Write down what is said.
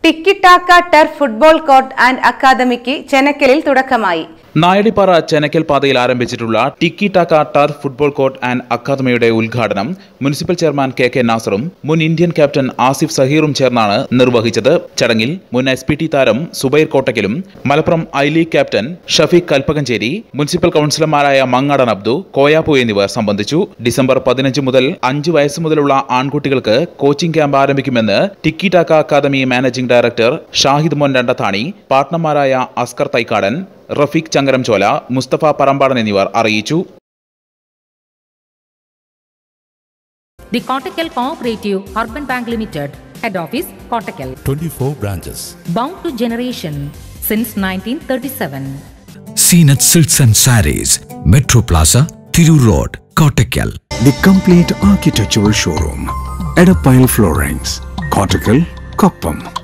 ടിക്കിട്ടാക്ക turf football court and അക്കാദമിക്ക് ചെനക്കലിൽ തുടക്കമായി നായടിപ്പാറ ചെനക്കൽ പാതയിൽ ആരംഭിച്ചിട്ടുള്ള tiki taka turf football court and അക്കാദമിയുടെ ഉദ്ഘാടനം മുനിസിപ്പൽ ചെയർമാൻ കെ കെ നാസറും മുൻ ഇന്ത്യൻ ക്യാപ്റ്റൻ ആസിഫ് സഹീറും ചേർന്നാണ് നിർവഹിച്ചത് ചടങ്ങിൽ മുൻ എസ് പി ടി താരം സുബൈർ കോട്ടക്കലും Malappuram I league captain Shafeeq Kalpakanchery municipal കൌൺസിലർമാരായ മങ്ങാടൻ അബ്ദു കോയാപ്പു എന്നിവർ സംബന്ധിച്ചു ഡിസംബർ പതിനഞ്ച് മുതൽ അഞ്ച് വയസ്സ് മുതലുള്ള ആൺകുട്ടികൾക്ക് കോച്ചിംഗ് ക്യാമ്പ് ആരംഭിക്കുമെന്ന് tiki taka academy managing director Shahid Mon Randathani പാർട്ട്ണർമാരായ Askar Thaikkadan Rafeeq ചങ്കരം ചോല മുസ്തഫ പറമ്പാടൻ എന്നിവർ അറിയിച്ചു The Kottakkal Cooperative Urban Bank Limited, Head Office, Kottakkal. 24 branches. Bound to generation since 1937. Seenat Silks and Saris, Metro Plaza, Thiru Road, Kottakkal. The complete architectural showroom. Edapile Floorings. Cortical, Koppam.